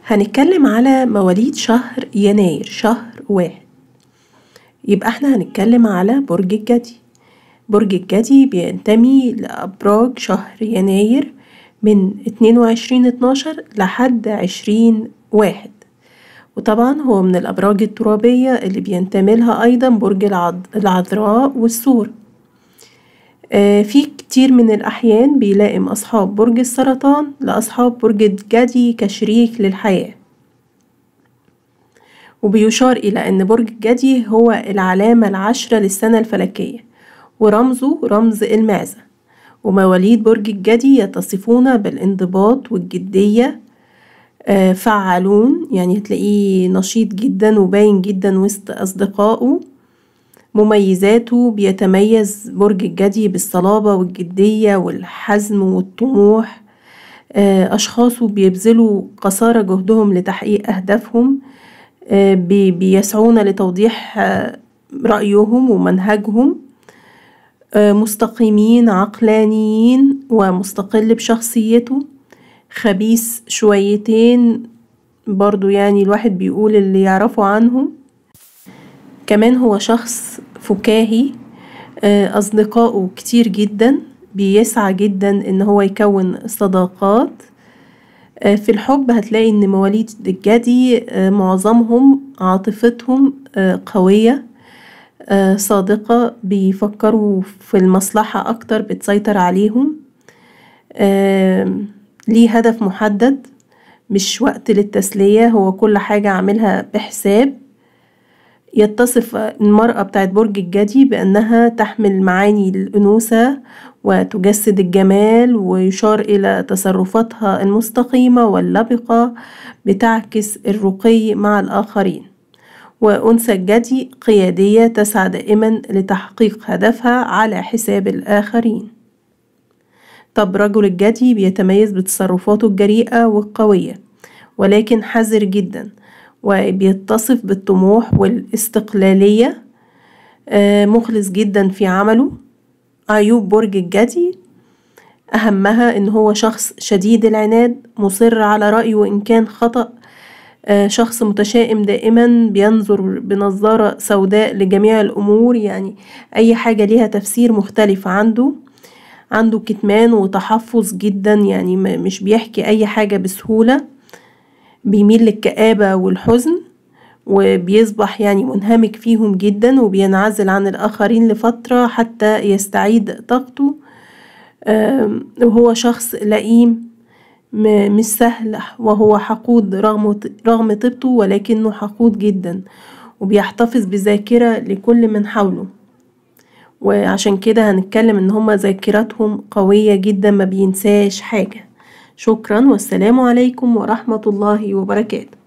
هنتكلم على مواليد شهر يناير شهر واحد يبقى احنا هنتكلم على برج الجدي برج الجدي بينتمي لأبراج شهر يناير من اتنين وعشرين اتناشر لحد عشرين واحد وطبعا هو من الأبراج الترابية اللي بينتمي لها أيضا برج العض- العذراء والثور آه، في كتير من الأحيان بيلائم أصحاب برج السرطان لأصحاب برج الجدي كشريك للحياة وبيشار إلى أن برج الجدي هو العلامة العشرة للسنة الفلكية ورمزه رمز المعزة ومواليد برج الجدي يتصفون بالانضباط والجدية آه، فعالون يعني هتلاقيه نشيط جدا وباين جدا وسط أصدقائه مميزاته بيتميز برج الجدي بالصلابة والجدية والحزم والطموح آه، أشخاصه بيبذلوا قصارى جهدهم لتحقيق أهدافهم آه، بي- بيسعون لتوضيح آه، رأيهم ومنهجهم آه، مستقيمين عقلانيين ومستقل بشخصيته خبيث شويتين برضو يعني الواحد بيقول اللي يعرفه عنهم كمان هو شخص فكاهي آه، أصدقائه كتير جدا بيسعى جدا إن هو يكون صداقات آه، في الحب هتلاقي إن مواليد الجدي آه، معظمهم عاطفتهم آه، قوية آه، صادقة بيفكروا في المصلحة أكتر بتسيطر عليهم آم، ليه هدف محدد مش وقت للتسلية هو كل حاجة عاملها بحساب يتصف المرأة بتاعت برج الجدي بأنها تحمل معاني الأنوثة وتجسد الجمال ويشار إلى تصرفاتها المستقيمة واللبقة بتعكس الرقي مع الآخرين وأنثى الجدي قيادية تسعى دائما لتحقيق هدفها على حساب الآخرين طب رجل الجدي بيتميز بتصرفاته الجريئة والقوية ولكن حذر جدا وبيتصف بالطموح والاستقلالية آه، مخلص جدا في عمله عيوب برج الجدي أهمها إن هو شخص شديد العناد مصر على رأيه وإن كان خطأ آه، شخص متشائم دائما بينظر بنظارة سوداء لجميع الأمور يعني أي حاجة ليها تفسير مختلف عنده عنده كتمان وتحفظ جدا يعني م- مش بيحكي أي حاجة بسهولة بيميل للكآبة والحزن وبيصبح يعني منهمك فيهم جدا وبينعزل عن الآخرين لفترة حتى يستعيد طاقته آم، وهو شخص لئيم م- مش سهل وهو حقود رغم رغم طيبته ولكنه حقود جدا وبيحتفظ بذاكرة لكل من حوله وعشان كده هنتكلم ان هما ذاكرتهم قوية جدا ما بينساش حاجة شكرا والسلام عليكم ورحمة الله وبركاته